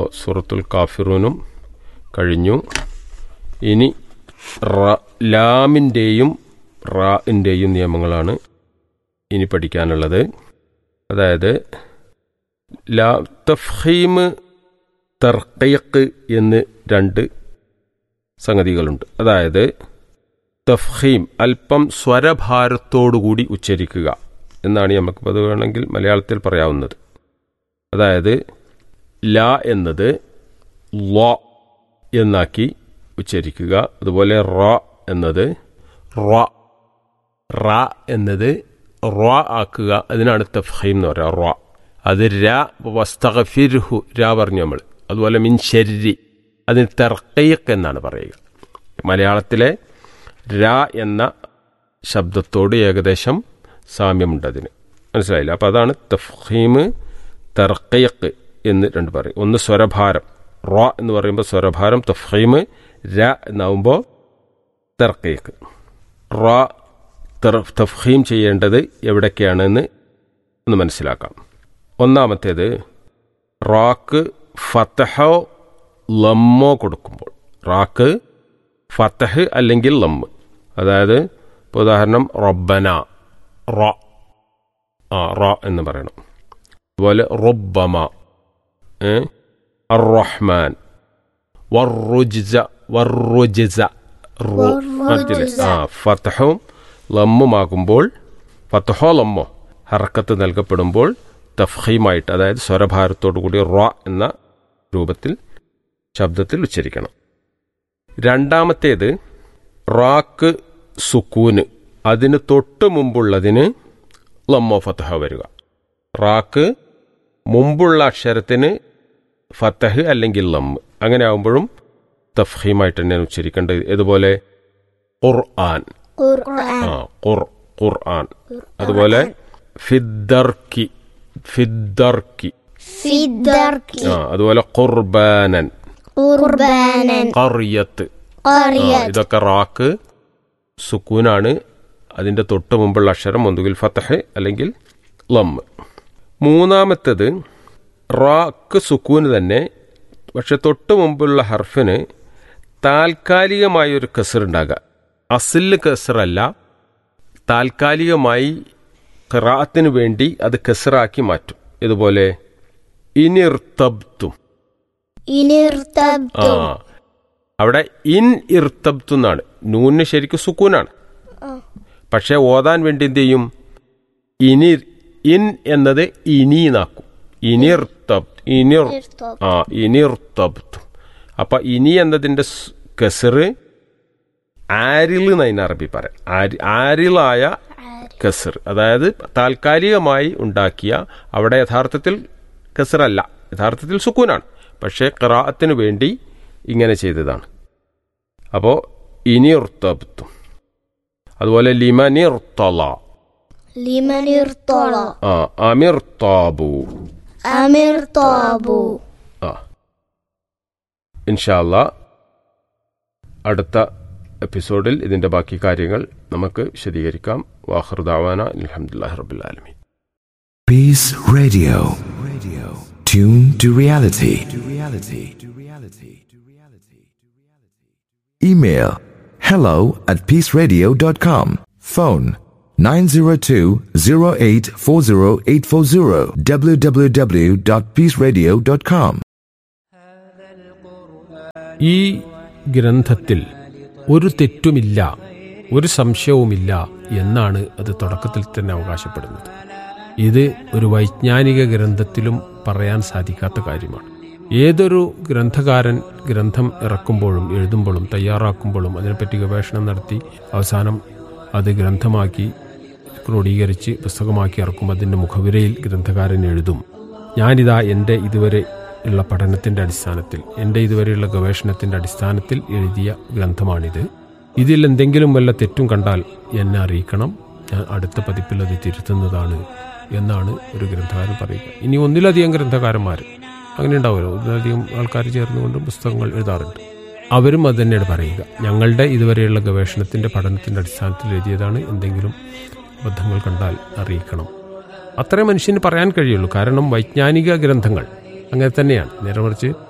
അപ്പോൾ സൂറത്തുൽ കാഫിറൂനും കഴിഞ്ഞു ഇനി റ ലാമിൻ്റെയും റാഇൻ്റെയും നിയമങ്ങളാണ് ഇനി പഠിക്കാനുള്ളത് അതായത് ലാ തഫ്ഹീം തർക്കയക്ക് എന്ന് രണ്ട് സംഗതികളുണ്ട് അതായത് തഫ്ഹീം അല്പം സ്വരഭാരത്തോടുകൂടി ഉച്ചരിക്കുക എന്നാണ് നമുക്ക് അത് വേണമെങ്കിൽ മലയാളത്തിൽ പറയാവുന്നത് അതായത് ല എന്നത് ല എന്നാക്കി ഉച്ചരിക്കുക അതുപോലെ റ എന്നത് റ റ എന്നത് റ ആക്കുക അതിനാണ് തഫ്ഹീം എന്ന് പറയുക റ അത് ര വസ്തഗഫിർഹു ര പറഞ്ഞു നമ്മൾ അതുപോലെ മിൻ ശരി അതിന് തെർക്കയ്ക്ക് എന്നാണ് പറയുക മലയാളത്തിലെ ര എന്ന ശബ്ദത്തോട് ഏകദേശം സാമ്യമുണ്ട് അതിന് മനസ്സിലായില്ല അപ്പോൾ അതാണ് തഫ്ഹീം തെർക്കയ്ക്ക് എന്ന് രണ്ട് പറയും ഒന്ന് സ്വരഭാരം റ എന്ന് പറയുമ്പോൾ സ്വരഭാരം തഫ്ഹീം ര എന്നാവുമ്പോൾ തെർക്കയ്ക്ക് റ തഫ്ഹീം ചെയ്യേണ്ടത് എവിടൊക്കെയാണെന്ന് ഒന്ന് മനസ്സിലാക്കാം ഒന്നാമത്തേത് റാക്ക് ഫത്തഹോ ലമ്മോ കൊടുക്കുമ്പോൾ റാക്ക് ഫത്തഹ് അല്ലെങ്കിൽ ലമ്മ് അതായത് ഇപ്പോൾ ഉദാഹരണം റബ്ബന റ ആ റ എന്ന് പറയണം അതുപോലെ റൊബ്ബമ അറഹ്മാൻ വർറുജിസ വർറുജിസ ആ ഫത്തഹും ലമ്മുമാകുമ്പോൾ ഫത്തഹോ ലമ്മോ ഹറക്കത്ത് നൽകപ്പെടുമ്പോൾ തഫ്ഹീമായിട്ട് അതായത് സ്വരഭാരത്തോടു കൂടി റ എന്ന രൂപത്തിൽ ശബ്ദത്തിൽ ഉച്ചരിക്കണം രണ്ടാമത്തേത് റാക്ക് സുക്കൂന് അതിന് തൊട്ട് മുമ്പുള്ളതിന് ലമ്മോ ഫത്തഹ വരിക റാക്ക് മുമ്പുള്ള അക്ഷരത്തിന് ഫത്തഹ് അല്ലെങ്കിൽ ലമ്മ് അങ്ങനെ ആകുമ്പോഴും തഫ്ഹീമായിട്ട് തന്നെയാണ് ഉച്ചരിക്കേണ്ടത് ഇതുപോലെ ഖുർആൻ ആ ഖുർ ഖുർആൻ അതുപോലെ ഫിദ്ദർക്കി ഫിദ്ദർക്കി ഫിദ്ദർക്കി ആ അതുപോലെ ഖുർബാനൻ ഖുർബാനൻ കറിയത്ത് ഖറിയത്ത് ഇതൊക്കെ റാക്ക് സുക്കൂനാണ് അതിൻ്റെ തൊട്ട് മുമ്പുള്ള അക്ഷരം ഒന്നുകിൽ ഫത്തഹ് അല്ലെങ്കിൽ ലമ്മ് മൂന്നാമത്തത് റാക്ക് സുക്കൂന് തന്നെ പക്ഷെ തൊട്ട് മുമ്പുള്ള ഹർഫിന് താൽക്കാലികമായൊരു കസറുണ്ടാകുക അസില് കസറല്ല താൽക്കാലികമായി ഖറാത്തിന് വേണ്ടി അത് കസറാക്കി മാറ്റും ഇതുപോലെ ഇനിർത്തബ്തും ആ ഇനിർത്തബ്തും അവിടെ ഇൻ ഇർത്തബ്തു എന്നാണ് നൂന് ശരിക്കും സുക്കൂനാണ് പക്ഷെ ഓതാൻ വേണ്ടി എന്ത് ചെയ്യും ഇനി ഇൻ എന്നത് ഇനീന്നാക്കും ഇനിർത്തബ് ഇനിർ ആ ഇനിർത്തബ്തു അപ്പൊ ഇനി എന്നതിന്റെ സ് കസറ് ആരിൽ എന്ന് അതിന് അറബി പറയാം ആരി- ആരിലായ കസർ അതായത് താൽക്കാലികമായി ഉണ്ടാക്കിയ അവിടെ യഥാർത്ഥത്തിൽ കസറല്ല യഥാർത്ഥത്തിൽ സുക്കൂനാണ് പക്ഷേ ഖറാഅത്തിന് വേണ്ടി ഇങ്ങനെ ചെയ്തതാണ് അപ്പോൾ ഇനിർത്തബ്തു അതുപോലെ ലിമനിർത്തല ലിമനിർത്തോള ആ അമിർ താബു അമിർ തോബു ആ ഇൻഷാല്ല അടുത്ത എപ്പിസോഡിൽ ഇതിൻ്റെ ബാക്കി കാര്യങ്ങൾ നമുക്ക് വിശദീകരിക്കാം വാഹൃദാവാന അലഹമുല്ലാ റബുലാലമി Peace Radio. Radio. Tune to reality. To reality. To reality. To reality. Email hello at peaceradio.com. Phone 902-0840840 www.peaceradio.com. ഈ ഗ്രന്ഥത്തിൽ ഒരു തെറ്റുമില്ല ഒരു സംശയവുമില്ല എന്നാണ് അത് തുടക്കത്തിൽ തന്നെ അവകാശപ്പെടുന്നത് ഇത് ഒരു വൈജ്ഞാനിക ഗ്രന്ഥത്തിലും പറയാൻ സാധിക്കാത്ത കാര്യമാണ് ഏതൊരു ഗ്രന്ഥകാരൻ ഗ്രന്ഥം ഇറക്കുമ്പോഴും എഴുതുമ്പോഴും തയ്യാറാക്കുമ്പോഴും അതിനെപ്പറ്റി ഗവേഷണം നടത്തി അവസാനം അത് ഗ്രന്ഥമാക്കി ക്രോഡീകരിച്ച് പുസ്തകമാക്കി ഇറക്കും അതിൻ്റെ മുഖവിരയിൽ ഗ്രന്ഥകാരൻ എഴുതും ഞാനിതാ എൻ്റെ ഇതുവരെ ഉള്ള പഠനത്തിൻ്റെ അടിസ്ഥാനത്തിൽ എൻ്റെ ഇതുവരെയുള്ള ഗവേഷണത്തിൻ്റെ അടിസ്ഥാനത്തിൽ എഴുതിയ ഗ്രന്ഥമാണിത് ഇതിൽ എന്തെങ്കിലും വല്ല തെറ്റും കണ്ടാൽ എന്നെ അറിയിക്കണം ഞാൻ അടുത്ത പതിപ്പിൽ അത് തിരുത്തുന്നതാണ് എന്നാണ് ഒരു ഗ്രന്ഥകാരൻ പറയുക ഇനി ഒന്നിലധികം ഗ്രന്ഥകാരന്മാർ അങ്ങനെ ഉണ്ടാവുമല്ലോ ഒന്നിലധികം ആൾക്കാർ ചേർന്നുകൊണ്ട് പുസ്തകങ്ങൾ എഴുതാറുണ്ട് അവരും അത് തന്നെയാണ് പറയുക ഞങ്ങളുടെ ഇതുവരെയുള്ള ഗവേഷണത്തിൻ്റെ പഠനത്തിൻ്റെ അടിസ്ഥാനത്തിൽ എഴുതിയതാണ് എന്തെങ്കിലും അബദ്ധങ്ങൾ കണ്ടാൽ അറിയിക്കണം അത്രേ മനുഷ്യന് പറയാൻ കഴിയുള്ളൂ കാരണം വൈജ്ഞാനിക ഗ്രന്ഥങ്ങൾ അങ്ങനെ തന്നെയാണ് നേരെ മറിച്ച്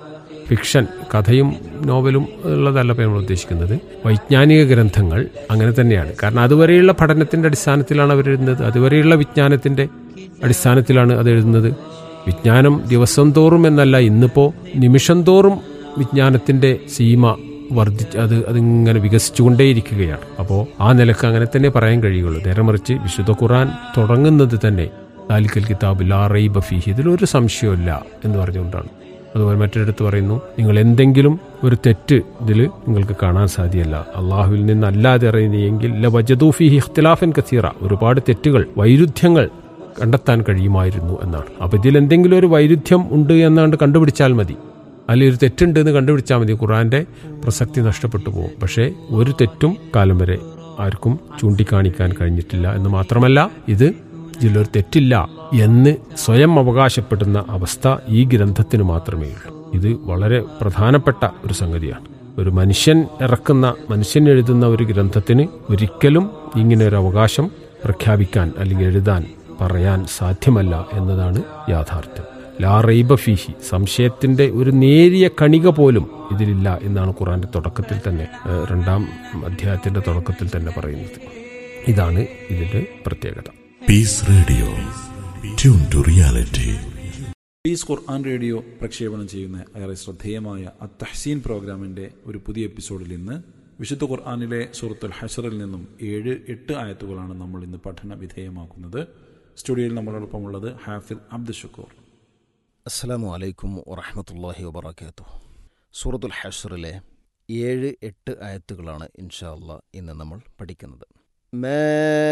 ഫിക്ഷൻ കഥയും നോവലും ഉള്ളതല്ല ഇപ്പോൾ നമ്മൾ ഉദ്ദേശിക്കുന്നത് വൈജ്ഞാനിക ഗ്രന്ഥങ്ങൾ അങ്ങനെ തന്നെയാണ് കാരണം അതുവരെയുള്ള പഠനത്തിന്റെ അടിസ്ഥാനത്തിലാണ് അവർ എഴുതുന്നത് അതുവരെയുള്ള വിജ്ഞാനത്തിന്റെ അടിസ്ഥാനത്തിലാണ് അത് എഴുതുന്നത് വിജ്ഞാനം ദിവസം തോറും എന്നല്ല ഇന്നിപ്പോ നിമിഷം തോറും വിജ്ഞാനത്തിന്റെ സീമ വർദ്ധിച്ച് അത് അതിങ്ങനെ വികസിച്ചുകൊണ്ടേയിരിക്കുകയാണ് അപ്പോൾ ആ നിലക്ക് അങ്ങനെ തന്നെ പറയാൻ കഴിയുള്ളൂ നേരെ മറിച്ച് വിശുദ്ധ ഖുറാൻ തുടങ്ങുന്നത് തന്നെ ദാലിക്കൽ കിതാബ് ലാ റൈബ ഫീഹി ഇതിലൊരു സംശയമില്ല എന്ന് പറഞ്ഞുകൊണ്ടാണ് അതുപോലെ മറ്റൊരിടത്ത് പറയുന്നു നിങ്ങൾ എന്തെങ്കിലും ഒരു തെറ്റ് ഇതിൽ നിങ്ങൾക്ക് കാണാൻ സാധ്യമല്ല അള്ളാഹുവിൽ നിന്നല്ലാതെ അറിയുന്നെങ്കിൽ ല വജദൂഫിഹി ഇഖ്തിലാഫൻ കസീറ ഒരുപാട് തെറ്റുകൾ വൈരുദ്ധ്യങ്ങൾ കണ്ടെത്താൻ കഴിയുമായിരുന്നു എന്നാണ് അപ്പോൾ ഇതിൽ എന്തെങ്കിലും ഒരു വൈരുദ്ധ്യം ഉണ്ട് എന്നാണ്ട് കണ്ടുപിടിച്ചാൽ മതി അല്ലെങ്കിൽ ഒരു തെറ്റുണ്ട് എന്ന് കണ്ടുപിടിച്ചാൽ മതി ഖുറാന്റെ പ്രസക്തി നഷ്ടപ്പെട്ടു പോകും പക്ഷേ ഒരു തെറ്റും കാലം വരെ ആർക്കും ചൂണ്ടിക്കാണിക്കാൻ കഴിഞ്ഞിട്ടില്ല എന്ന് മാത്രമല്ല ഇത് ഇതിലൊരു തെറ്റില്ല എന്ന് സ്വയം അവകാശപ്പെടുന്ന അവസ്ഥ ഈ ഗ്രന്ഥത്തിന് മാത്രമേ ഉള്ളൂ ഇത് വളരെ പ്രധാനപ്പെട്ട ഒരു സംഗതിയാണ് ഒരു മനുഷ്യൻ ഇറക്കുന്ന മനുഷ്യൻ എഴുതുന്ന ഒരു ഗ്രന്ഥത്തിന് ഒരിക്കലും ഇങ്ങനെ ഒരു അവകാശം പ്രഖ്യാപിക്കാൻ അല്ലെങ്കിൽ എഴുതാൻ പറയാൻ സാധ്യമല്ല എന്നതാണ് യാഥാർത്ഥ്യം ലാ റൈബ ഫീഹി സംശയത്തിന്റെ ഒരു നേരിയ കണിക പോലും ഇതിലില്ല എന്നാണ് ഖുറാന്റെ തുടക്കത്തിൽ തന്നെ ഏഹ്, രണ്ടാം അധ്യായത്തിന്റെ തുടക്കത്തിൽ തന്നെ പറയുന്നത് ഇതാണ് ഇതിന്റെ പ്രത്യേകത Peace Radio. Tune to reality. Peace Quran radio പ്രക്ഷേപണം ചെയ്യുന്ന ഏറെ ശ്രദ്ധേയമായ അത്തഹ്സീൻ പ്രോഗ്രാമിന്റെ ഒരു പുതിയ എപ്പിസോഡിൽ ഇന്ന് വിശുദ്ധ ഖുർആാനിലെ സൂറത്തുൽ ഹഷറിൽ നിന്നും ഏഴ് എട്ട് ആയത്തുകളാണ് നമ്മൾ ഇന്ന് പഠന വിധേയമാക്കുന്നത് സ്റ്റുഡിയോയിൽ നമ്മളോടൊപ്പമുള്ളത് ഹാഫിദ് അബ്ദുൽ ഷക്കൂർ അസ്സലാമു അലൈക്കും വറഹമത്തല്ലാഹി വബർക്കാത്തു സൂറത്തുൽ ഹഷറിലെ ഏഴ് എട്ട് ആയത്തുകളാണ് ഇൻഷാ അള്ളാ ഇന്ന് നമ്മൾ പഠിക്കുന്നത് ما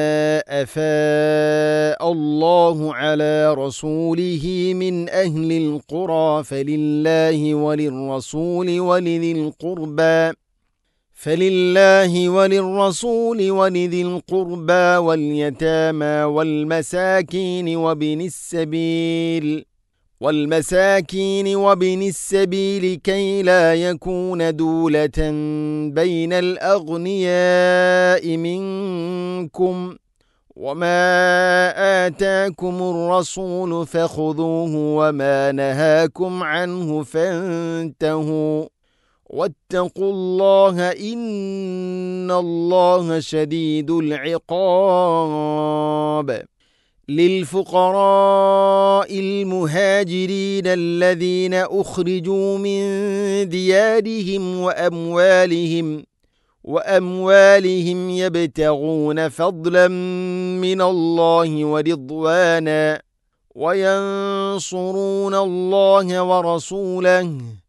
أفاء الله على رسوله من أهل القرى فلله وللرسول ولذي القربى فلله وللرسول ولذي القربى واليتامى والمساكين وابن السبيل والمساكين وابن السبيل كي لا يكون دولة بين الأغنياء منكم وما آتاكم الرسول فخذوه وما نهاكم عنه فانتهوا واتقوا الله إن الله شديد العقاب للفقراء المهاجرين الذين أخرجوا من ديارهم وأموالهم وأموالهم يبتغون فضلا من الله ورضوانا وينصرون الله ورسوله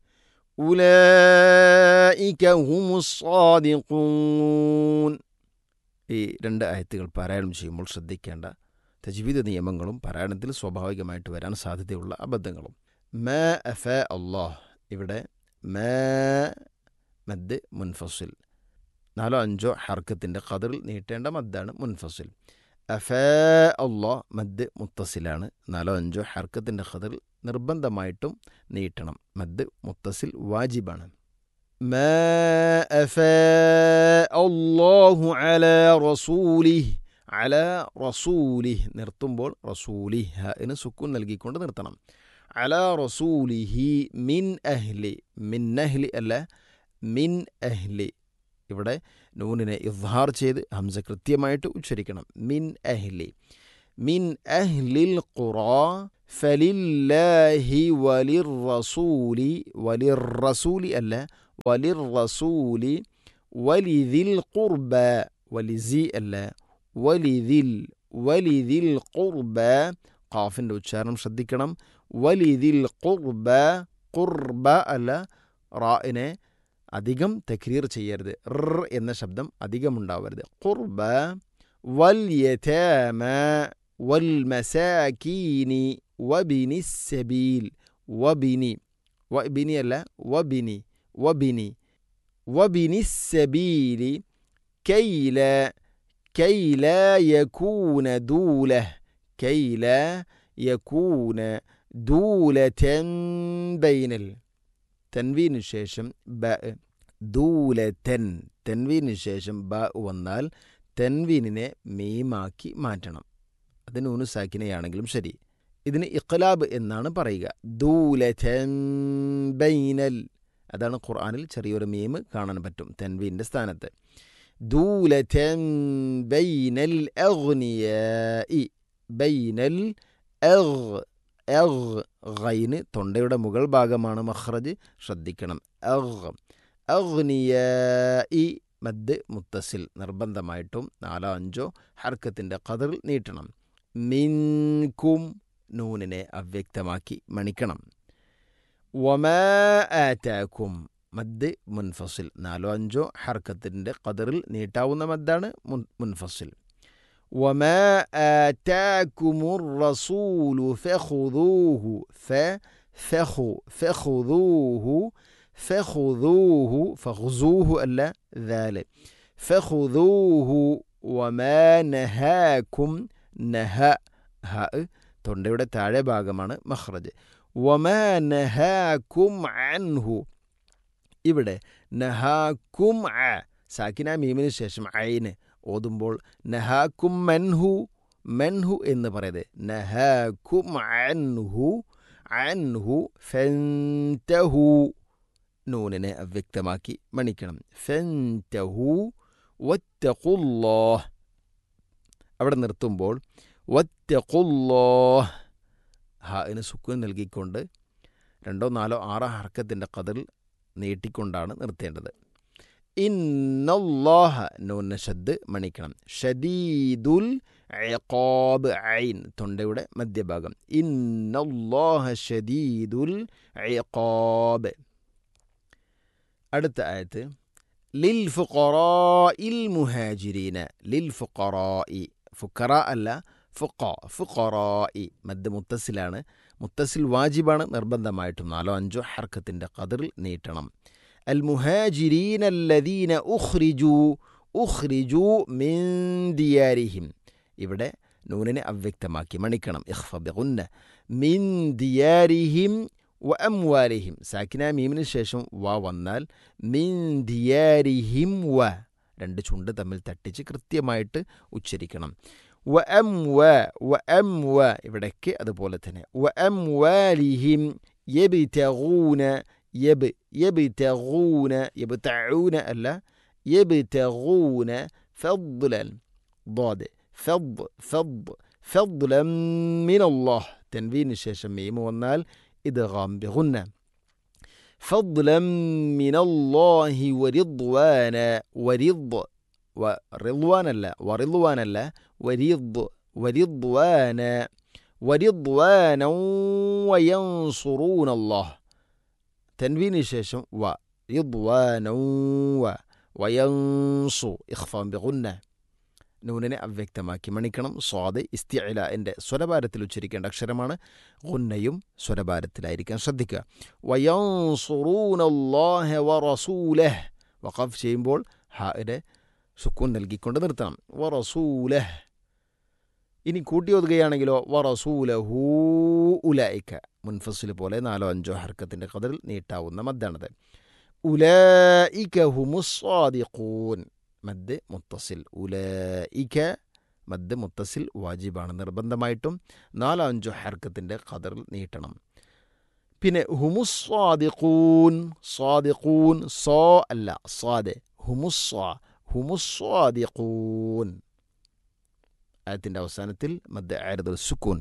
أولئك هم الصادقون ഈ രണ്ട് ആയത്തുകൾ പാരായണം ചെയ്യുമ്പോൾ ശ്രദ്ധിക്കേണ്ട തജ്വീദ് നിയമങ്ങളും പാരായണത്തിൽ സ്വാഭാവികമായിട്ട് വരാൻ സാധ്യതയുള്ള അബദ്ധങ്ങളും മ അഫ അള്ളാഹ് ഇവിടെ മ മദ് മുൻഫസിൽ നാലോ അഞ്ചോ ഹർക്കത്തിൻ്റെ ഖദറിൽ നീട്ടേണ്ട മദ്ദാണ് മുൻഫസിൽ അഫ അള്ളാഹ് മദ് മുത്തസിലാണ് നാലോ അഞ്ചോ ഹർക്കത്തിൻ്റെ ഖദറിൽ നിർബന്ധമായിട്ടും നീട്ടണം മദ് മുത്തസിൽ വാജിബാണ് ما أفاء الله على رسوله അല റസൂലിഹ് നിർത്തുമ്പോൾ റസൂലിഹ് എന്ന് സുക്കൂൻ നൽകിക്കൊണ്ട് നിർത്തണം അല റസൂലിഹി മിൻ അഹ്ലി മിൻ അഹ്ലി അല്ല മിൻ അഹ്ലി ഇവിടെ നൂനിനെ ഇദ്ഹാർ ചെയ്ത് ഹംസ കൃത്യമായിട്ട് ഉച്ചരിക്കണം മിൻ അഹ്ലി മിൻ അഹ്ലിൽ ഖുറാ ഫലില്ലാഹി വലിർ റസൂലി വലിർ റസൂലി അല്ല വലിർ റസൂലി വലിദിൽ ഖുർബ വലിസി അല്ല വലിദിൽ വലിദിൽ ഖുർബ ഖാഫിൻ്റെ ഉച്ചാരണം ശ്രദ്ധിക്കണം വലിദിൽ ഖുർബ ഖുർബ അല്ല റാഇനെ അധികം തക്രീർ ചെയ്യരുത് ർ എന്ന ശബ്ദം അധികമുണ്ടാവരുത് ഖുർബ വൽ യതാമ വൽ മസാകീനി വബിനി സബീൽ വബിനി വബിനി അല്ല വബിനി വബിനി വബിനി സബീലി കൈല كي لا يكون دولة كي لا يكون دولة بين التنوين الشاشم باء دولة تنوين الشاشم باء വന്നാൽ തെൻവീനിനെ മീമാക്കി മാറ്റണം അത് നൂന് സാക്കിനെയാണെങ്കിലും ശരി ഇതിന് ഇഖ്ലാബ് എന്നാണ് പറയുക ദൂലൻ ബൈനൽ അതാണ് ഖുർആനിൽ ചെറിയൊരു മീം കാണാൻ പറ്റും തെൻവീൻ്റെ സ്ഥാനത്ത് ദൂലതൻ ബൈനൽ അഗ്നിയാഇ ബൈനൽ അഗ് അഗ് ഗൈന് തൊണ്ടയുടെ മുകൾ ഭാഗമാണ് മഖ്റജ് ശ്രദ്ധിക്കണം അഗ് അഗ്നിയാഇ മദ് മുത്തസിൽ നിർബന്ധമായിട്ടും നാലോ അഞ്ചോ ഹർക്കത്തിൻ്റെ കതിറിൽ നീട്ടണം മിൻകും നൂനിനെ അവ്യക്തമാക്കി മണിക്കണം വമാ ആറ്റാക്കും മദ് മുൻഫസിൽ നാലോ അഞ്ചോ ഹർക്കത്തിൻ്റെ കതിറിൽ നീട്ടാവുന്ന മദ്ദാണ് മുൻ മുൻഫസിൽ വമാ ആറ്റാക്കുമുർ റസൂലു ഫഖുദൂഹു ഫ ഫഖു ഫഖുദൂഹു ഫഖുദൂഹു ഫഖുസൂഹു അല്ല ذال فخذوه وما نهاكم നഹ ഹ തൊണ്ടയുടെ താഴെ ഭാഗമാണ് മഖ്റജ് വമാ നഹാക്കും അൻഹു ഇവിടെ നഹാക്കും അ സാക്കിന മീമിന് ശേഷം ഐന് ഓതുമ്പോൾ നഹാക്കും മൻഹു മൻഹു എന്ന് പറയുന്നത് നഹാക്കും അൻഹു അൻഹു ഫെൻതഹു നൂനിനെ അവ്യക്തമാക്കി മണിക്കണം ഫെൻതഹു വത്തഖുല്ലാഹ് അവിടെ നിർത്തുമ്പോൾ വത്തഖുല്ലാഹ് ഹാന് സുക്കൂൻ നൽകിക്കൊണ്ട് രണ്ടോ നാലോ ആറോ ഹർക്കത്തിൻ്റെ കതിൽ നീട്ടിക്കൊണ്ടാണ് നിർത്തേണ്ടത് ഇന്നല്ലാഹ നൂന ഷദ് മണിക്കണം ഷദീദുൽ ഇഖാബ് ഐൻ തൊണ്ടയുടെ മധ്യഭാഗം ഇന്നല്ലാഹ ഷദീദുൽ ഇഖാബ് അടുത്ത ആയത്ത് ലിൽ ഫുഖറാഇൽ മുഹാജിരീന ലിൽ ഫുഖറാഇ ഫുഖറ അല്ല ഫുഖ ഫുഖറാഇ മദ് മുത്തസിലാണ് മുത്തസിൽ വാജിബാണ് നിർബന്ധമായിട്ടും നാലോ അഞ്ചോ ഹർക്കത്തിൻ്റെ കതിറിൽ നീട്ടണം അൽ മുഹാജിരീൻ അല്ലദീന ഉഖ്രിജു ഉഖ്രിജു മിൻ ദിയാരിഹിം ഇവിടെ നൂനിനെ അവ്യക്തമാക്കി മണിക്കണം ഇഖ്ഫ ബിഗുന്ന മിൻ ദിയാരിഹിം വ അംവാലിഹിം സാക്കിന മീമിന് ശേഷം വ വന്നാൽ മിൻ ദിയാരിഹിം വ രണ്ട് ചുണ്ട് തമ്മിൽ തട്ടിച്ച് കൃത്യമായിട്ട് ഉച്ചരിക്കണം വ എം വ വ എം വ ഇവിടേക്ക് അതുപോലെ തന്നെ വ എം വാലിഹിം യബിതഗൂന യബ് യബിതഗൂന യബ്തഊന അല്ല യബ്തഗൂന ഫضلا ضاد فض فض فضلا من الله തൻവീന് ശേഷം മീം വന്നാൽ ഇദ്ഗാം ബിഗുന്ന فضلا من الله ورضوانا ورض ورضوان الله ورضوان الله ورض ورضوانا ورضوانا وينصرون الله تنوين الشاشة و رضوانا و وينصو إخفاء بغنة നൂനിനെ അവ്യക്തമാക്കി മണിക്കണം സ്വാദ് ഇസ്തിഅല എൻ്റെ സ്വരഭാരത്തിൽ ഉച്ചരിക്കേണ്ട അക്ഷരമാണ് ഗുന്നയും സ്വരഭാരത്തിലായിരിക്കാൻ ശ്രദ്ധിക്കുക വയൻസുറൂനല്ലാഹ വറസൂലഹ് വഖഫ് ചെയ്യുമ്പോൾ ഹായുടെ സുക്കൂൻ നൽകിക്കൊണ്ട് നിർത്തണം വറസൂലഹ് ഇനി കൂട്ടി ഒതുകയാണെങ്കിലോ വറസൂലഹൂ ഉലൈക്ക മുൻഫസിൽ പോലെ നാലോ അഞ്ചോ ഹർക്കത്തിൻ്റെ കതിൽ നീട്ടാവുന്ന മദ്ദാണത് ഉലൈക ഹുമുസ്വാദിഖൂൻ മദ് മുത്തസിൽ ഉലൈക മദ് മുത്തസിൽ വാജിബാണ് നിർബന്ധമായിട്ടും നാലോ അഞ്ചോ ഹർക്കത്തിൻ്റെ കതിൽ നീട്ടണം പിന്നെ ഹുമുസ്വാദിഖൂൻ സ്വാദിഖൂൻ സോ അല്ല സ്വാദ് ഹുമുസ്വാ ഹുമുസ്വാദിഖൂൻ ആയത്തിൻ്റെ അവസാനത്തിൽ മദ് ആരദുൽ സുക്കൂൻ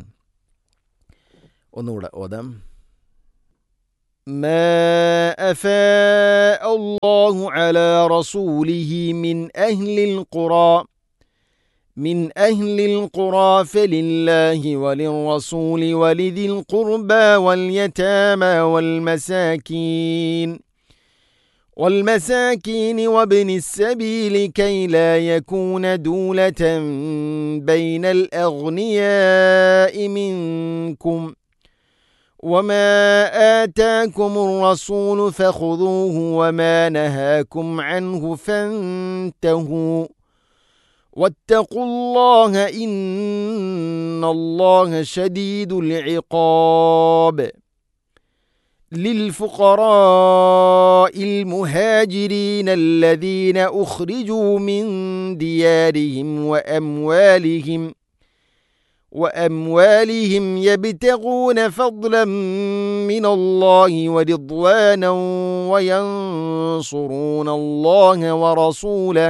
ഒന്നുകൂടെ ഓതാം ما أفاء الله على رسوله من أهل القرى من أهل القرى فلله وللرسول ولذي القربى واليتامى والمساكين والمساكين وابن السبيل كي لا يكون دولة بين الأغنياء منكم وما آتاكم الرسول فخذوه وما نهاكم عنه فانتهوا واتقوا الله إن الله شديد العقاب للفقراء المهاجرين الذين أخرجوا من ديارهم وأموالهم وأموالهم يبتغون فضلا من الله ورضوانا وينصرون الله ورسوله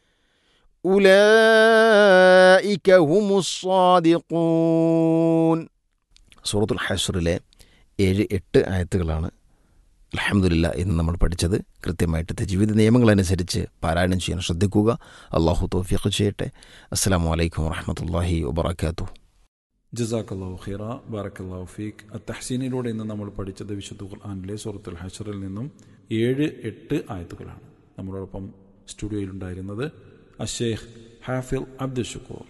أولئك هم الصادقون സൂറത്തുൽ ഹഷറിലെ ഏഴ് എട്ട് ആയത്തുകളാണ് അലഹമുല്ല ഇന്ന് നമ്മൾ പഠിച്ചത് കൃത്യമായിട്ട് തജ്വീദ് നിയമങ്ങളനുസരിച്ച് പാരായണം ചെയ്യാൻ ശ്രദ്ധിക്കുക അള്ളാഹു തോഫിഖ് ചെയ്യട്ടെ അസ്സാം വലൈക്കും വാഹമത്തല്ലാഹി വബർക്കാത്തു ജസാക്കല്ലാഹു ഖൈറ ബാറക്കല്ലാഹു ഫീഖ് അത്തഹസീനിലൂടെ ഇന്ന് നമ്മൾ പഠിച്ചത് വിശുദ്ധ ഖുർആാനിലെ സൂറത്തുൽ ഹഷറിൽ നിന്നും ഏഴ് എട്ട് ആയത്തുകളാണ് നമ്മളോടൊപ്പം സ്റ്റുഡിയോയിലുണ്ടായിരുന്നത് അഷേഖ് ഹാഫിൽ അബ്ദുൽ ഷുക്കൂർ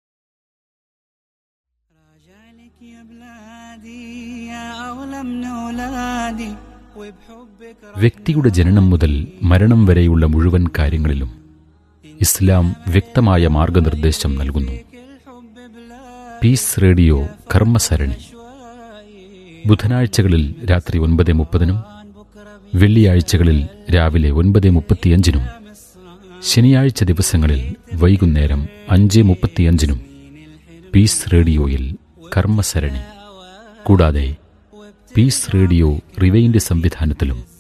راجعلك يا بلادي يا أغلى من أولادي وبحبك വ്യക്തിയുടെ ജനനം മുതൽ മരണം വരെയുള്ള മുഴുവൻ കാര്യങ്ങളിലും ഇസ്ലാം വ്യക്തമായ മാർഗനിർദ്ദേശം നൽകുന്നു الحب بلا പീസ് റേഡിയോ കർമ്മസരണി ബുധനാഴ്ചകളിൽ രാത്രി ഒൻപത് മുപ്പതിനും വെള്ളിയാഴ്ചകളിൽ രാവിലെ ഒൻപത് മുപ്പത്തിയഞ്ചിനും ശനിയാഴ്ച ദിവസങ്ങളിൽ വൈകുന്നേരം അഞ്ച് മുപ്പത്തിയഞ്ചിനും പീസ് റേഡിയോയിൽ കർമ്മസരണി കൂടാതെ പീസ് റേഡിയോ റിവൈൻഡ് സംവിധാനത്തിലും